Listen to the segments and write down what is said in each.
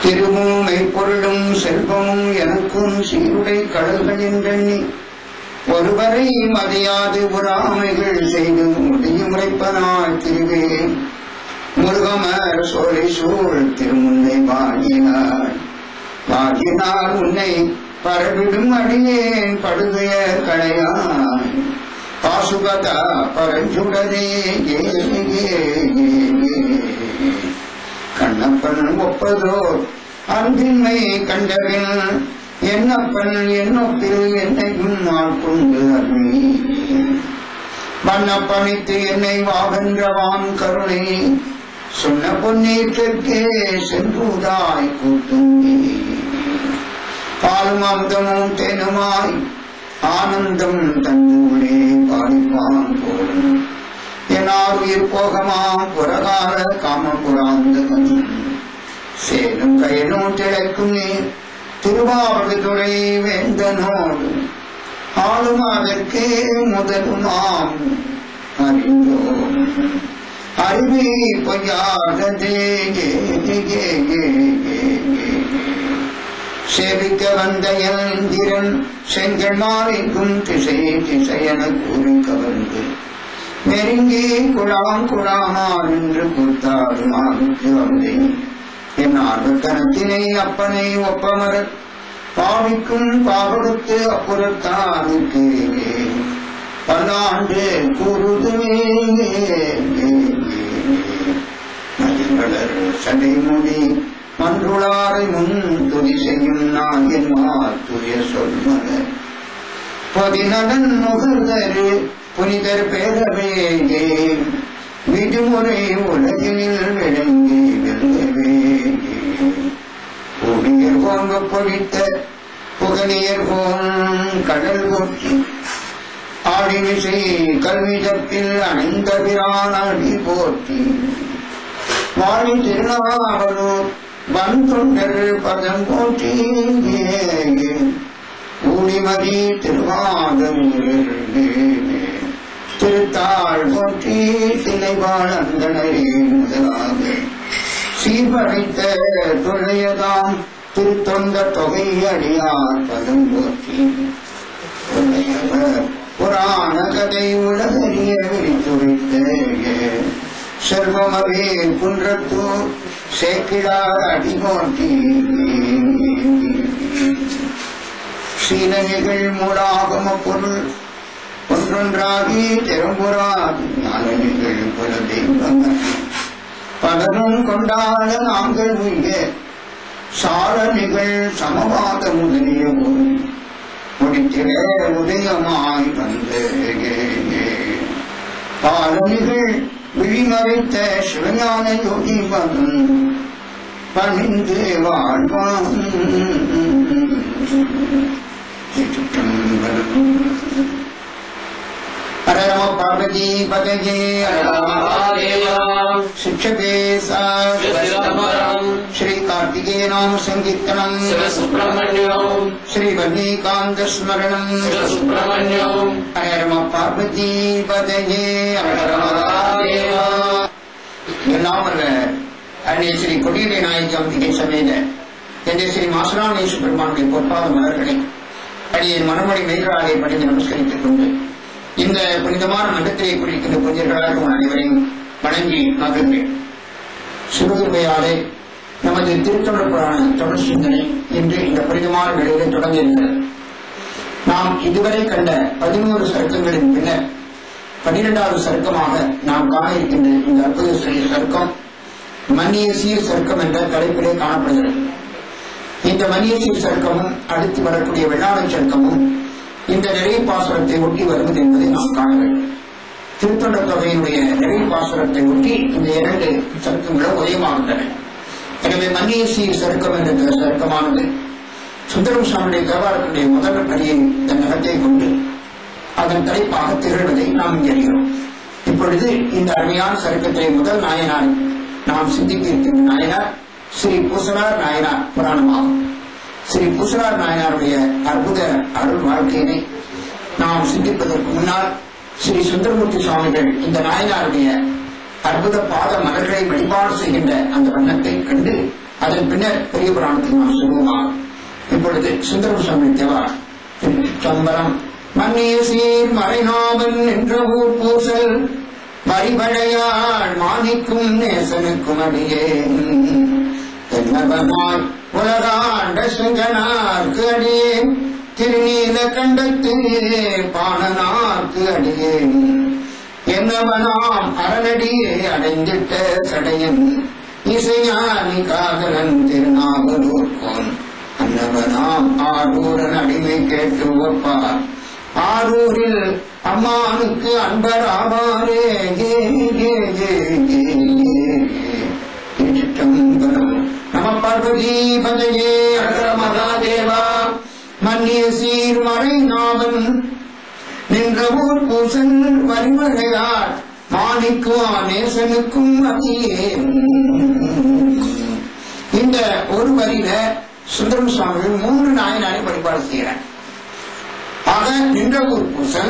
திருமூமை பொருளும் செல்வமும் எனக்கும் சீருடை கடல்கள் என்றெண்ணி ஒருவரை மதியாது உறாமைகள் செய்து முடியும் உரைப்பனாய் திருவே முருகமர் சோலை சூழ் திருமுன்னை வாங்கினார் வாங்கினார் உன்னை பரவிடும் அடியேன் படுகைய களையாய் பாசுபதா பரஞ்சுடரே ஏ ஏ, ஏ, ஏ. கண்ணப்பன் ஒப்பதோ அன்பின்மை கண்டவன் என்னப்பன் என்னொப்பில் என்னையும் ஆட்கொண்டு அருளி வண்ணப்பணித்து என்னை வாகன்றவான் கருணை சொன்ன பொன்னீட்டிற்கே சென்றுதாய் கூட்டுமே பாலும் அமுதமும் தேனுமாய் ஆனந்தம் தந்துள்ளே பாடிப்பான் போலும் என்னார் உயிர் போகமாம் புறகால காமபுராந்தகன் சேலும் கயலும் திளைக்கும் நீர் திருவாவடுதுறை வேந்தனோடு ஆளும் அதற்கே முதலுமாம் அறிந்தோம் அறிவி பொய்யாததே ஏ, ஏ, ஏ, ஏ, ஏ, ஏ. சேவிக்க வந்த இந்திரன் செங்கல் மாறிக்கும் திசை திசையென கூறி கவர்ந்து நெருங்கி குழாம் குழாமார் என்று கூத்தாடுமாறுக்கு வந்தேன் என் ஆர்வத்தனத்தினை அப்பனை ஒப்பமரத் பாவிக்கும் பாவகத்து அப்புறத்தானுக்கு பல்லாண்டு கூறுதுமே மதிவளர் சடைமுடி மன்றுளாரை முன் துதி செய்யும் நாயன்மார் துய சொல்மலர் பதினடன் நுகர்தரு புனிதர் பேரவையே விடுமுறை உலகில் விளங்கி வெல்லவே புனியர் போங்க பொழித்த புகழியர் போன் கடல் போற்றி ஆடிமிசை கல்விதத்தில் அணைந்த பிரானடி போற்றி வாழி திருநாவலூர் வன் தொண்டர் பதம் போற்றி ஊழிமதி திருவாதம் திருத்தாள் போற்றி திளைவாழ் அந்தனரே முதலாக சீர்படைத்த துணையதாம் திருத்தொண்ட தொகை அடியார் பதம் போற்றி உடையவர் புராண கதை உலகறிய விரித்துரைத்த செல்வமவே குன்றத்தூர் சேக்கிழார் அடிமோட்டி சீனனிகள் மூலாகம பொருள் ஒன்றொன்றாகி திறம்புறாது ஞானனிகள் பல தெய்வங்கள் பலரும் கொண்டாட நாங்கள் உய்ய சாரணிகள் சமவாத முதலிய பொருள் முடித்திட உதயமாய் வந்து பாலனிகள் விழிமறைத்த சிவஞான யோகி மகன் பணிந்து வாழ்வான் ஹர நம பார்வதி பதஜே शिक्षके सा शिवसिदम्बरम् श्री कार्तिकेय नाम संकीर्तनम शिवसुब्रह्मण्यम् श्री वल्लीकांत स्मरणम शिवसुब्रह्मण्यम् हरे रम पार्वती पदये எல்லாம் வல்ல அன்னை ஸ்ரீ கொடியுடைய நாயகி அம்பிகை சமேத என்ற ஸ்ரீ மாசராமேஸ்வர பெருமானுடைய பொற்பாத மலர்களை அடியின் மனமொழி மெய்களாலே பணிந்து நமஸ்கரித்துக் கொண்டு இந்த புனிதமான மண்டத்திலே குறிக்கின்ற புனிதர்களாக உங்கள் அனைவரையும் வணங்கி மகிழ்ந்தேன் சிவகிருமையாலே நமது திருத்தொடர் புராண தொடர் சிந்தனை இன்று இந்த புனிதமான வேளையிலே தொடங்கியிருக்கிறது நாம் இதுவரை கண்ட பதினோரு சருக்கங்களின் பின்னர் பன்னிரெண்டாவது சருக்கமாக நாம் காண இருக்கின்ற இந்த அற்புத ஸ்ரீ சருக்கம் மன்னிய சீர் சருக்கம் என்ற தலைப்பிலே காணப்படுகிறது இந்த மன்னிய சீர் சருக்கமும் அடுத்து வரக்கூடிய வெள்ளாமை சருக்கமும் இந்த நிறைவு பாசுரத்தை ஒட்டி வருவது என்பதை நாம் காண வேண்டும் திருத்தொண்டர் தொகையினுடைய நிறைவு பாசுரத்தை ஒட்டி இந்த இரண்டு சருக்கங்களும் உதயமாகின்றன எனவே மன்னிய சீர் சருக்கம் என்ற இந்த சருக்கமானது சுந்தரம் சுவாமியுடைய தேவாரத்தினுடைய முதல் அடியை தன் நகத்தை கொண்டு அதன் தலைப்பாக திகழ்வதை நாம் இங்கே அறிகிறோம் இப்பொழுது இந்த அருமையான சருக்கத்திலே முதல் நாயனார் நாம் சிந்திக்க இருக்கின்ற நாயனார் ஸ்ரீ பூசனார் நாயனார் புராணமாகும் ஸ்ரீ பூசனார் நாயனாருடைய அற்புத அருள் வாழ்க்கையினை நாம் சிந்திப்பதற்கு முன்னால் ஸ்ரீ சுந்தரமூர்த்தி சுவாமிகள் இந்த நாயனாருடைய அற்புத பாத மலர்களை வழிபாடு செய்கின்ற அந்த வண்ணத்தை கண்டு அதன் பின்னர் பெரிய புராணத்தில் நாம் சொல்லுவோமா இப்பொழுது சுந்தரம் சுவாமி தேவா சம்பரம் மன்னிய சீர் மறைநாவன் என்ற ஊர் பூசல் மறிவழையாள் மாணிக்கும் நேசனுக்கும் அடியே தென்னவனாய் உலகாண்ட சுங்கனார்க்கு அடியேன் திருநீல கண்டத்து பாணனார்க்கு அடியேன் என்னவனாம் அரணடியே அடைந்திட்ட சடையன் இசைஞானி காதலன் திருநாவலூர் போன் அன்னவனாம் ஆரூரன் அடிமை கேட்டு ஒப்பார் ஆரூரில் அம்மானுக்கு அன்பர் ஆவாரே ஏ, ஏ, ஏ, ஏ, ஏ. திருச்சிற்றம்பலம். நம பார்வதி பதையே அகர மகாதேவா மன்னிய சீர் மறை நாவன் நின்ற ஊர் பூசன் வரிமழையார் மாணிக்கும் நேசனுக்கும் அதியே இந்த ஒரு வரியில சுந்தரம் சுவாமிகள் மூன்று நாயனாரை வழிபாடு செய்கிறார் ஆக நின்ற ஊர் பூசன்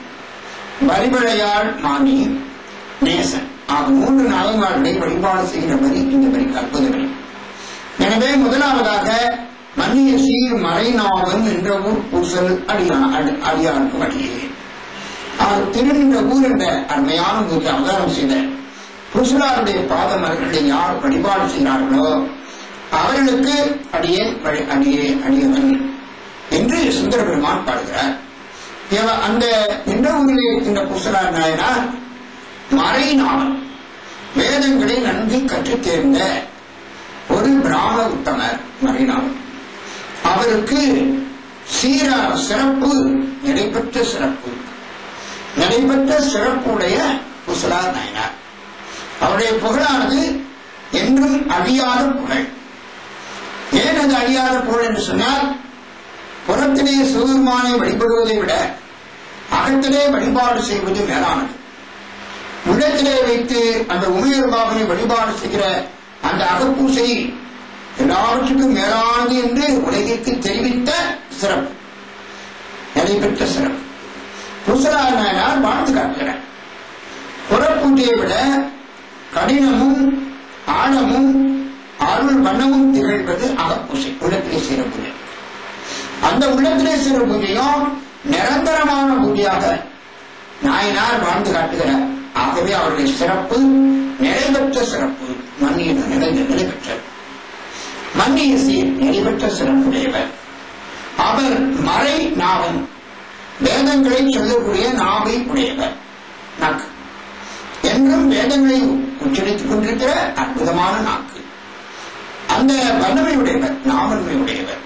வரிமழையார் மாணி நேசன் ஆக மூன்று நாயன்மார்களை வழிபாடு செய்கிற வரி இந்த வரி அற்புத வரி எனவே முதலாவதாக மன்னிய சீர் மறைநாவன் என்ற ஊர் பூசல் அடியா அடி- அடியாருக்கு வழியே அவர் திருநின்ற ஊர் என்ற அருமையான ஊரில் அவதாரம் செய்த புருஷலாருடைய பாதமர்களை யார் வழிபாடு செய்கிறார்களோ அவர்களுக்கு அடியே வழி- அடியே அடியவன் என்று சுந்தர பெருமான் பாடுகிறார் இவ- அந்த நின்ற ஊரில் இருக்கின்ற புருஷலார் நாயனார் மறைநாவன் வேதங்களை நன்கு கற்றுத் தேர்ந்த ஒரு பிராமண உத்தமர் மறைநாவன் அவருக்கு சீரா சிறப்பு நடைபெற்ற சிறப்பு நடைபெற்ற சிறப்புடைய குசலார் நாயனார் அவருடைய புகழானது என்றும் அழியாத புகழ் ஏன் அது அழியாத புகழ் என்று சொன்னால் புறத்திலே சிவபெருமானை வழிபடுவதை விட அகத்திலே வழிபாடு செய்வது மேலானது உள்ளத்திலே வைத்து அந்த உமையர் பாகனை வழிபாடு செய்கிற அந்த அகப்பூசை எல்லாவற்றுக்கும் மேலானது என்று உலகிற்கு தெரிவித்த சிறப்பு நடைபெற்ற சிறப்பு புசலார் நாயனார் வாழ்ந்து காட்டுகிறார் புறப்பூஜையை விட கடினமும் ஆழமும் அருள் வண்ணமும் திகழ்வது அகப்பூசை உள்ளத்திலே செய்கிற பூஜை அந்த உள்ளத்திலே செய்கிற பூஜையும் நிரந்தரமான பூஜையாக நாயனார் வாழ்ந்து காட்டுகிறார் ஆகவே அவருடைய சிறப்பு நிறைவேற்ற சிறப்பு மண்ணியில் நிறைந்த நிறைவேற்ற மன்னிய சீர் நிறைவேற்ற சிறப்புடையவர் அவர் மறை நாவன் வேதங்களை சொல்லக்கூடிய நாவை உடையவர் நாக்கு என்றும் வேதங்களை உச்சரித்துக் கொண்டிருக்கிற அற்புதமான நாக்கு அந்த வல்லமை உடையவர் நாவன்மை உடையவர்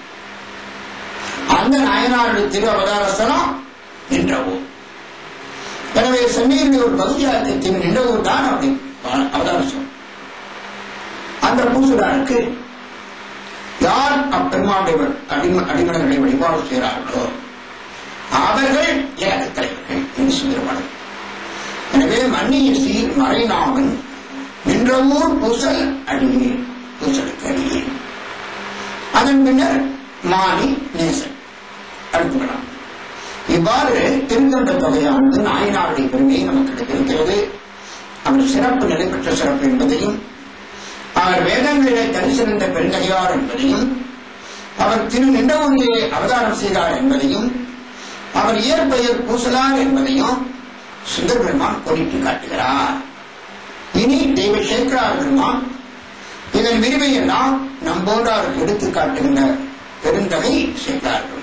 அந்த நாயனாருடைய திரு அவதார ஸ்தலம் நின்ற ஊர் எனவே சென்னையில் ஒரு பகுதியாக திரு நின்ற ஊர் தான் அப்படி அவதார ஸ்தலம் அந்த பூசுராருக்கு யார் அப்பெருமானுடைய அடிம அடிமலர்களை வழிபாடு செய்கிறார்களோ அவர்கள் எனக்கு தலைவர்கள் என்று சொல்கிறார்கள் எனவே மன்னிய சீர் மறைநாமன் நின்ற ஊர் பூசல் அடியே பூசலுக்கு அடியே அதன் பின்னர் மானி நேசன் அடுத்துவிடலாம் இவ்வாறு திருத்தொண்ட தொகையானது நாயனாருடைய பெருமையை நமக்கு கிடைத்திருக்கிறது அவர் சிறப்பு நிலை பெற்ற சிறப்பு என்பதையும் அவர் வேதங்களிலே தரிசிருந்த பெருந்தகையார் என்பதையும் அவர் திரு நின்றவூரிலே அவதாரம் செய்தார் என்பதையும் அவர் இயற்பெயர் பூசலார் என்பதையும் சுந்தர பெருமான் கோடிட்டு காட்டுகிறார் இனி தெய்வ சேக்கரார் பெருமான் இதன் விரிவை எல்லாம் நம்போன்றார் எடுத்து காட்டுகின்ற பெருந்தகை சேக்கரார் பெருமான்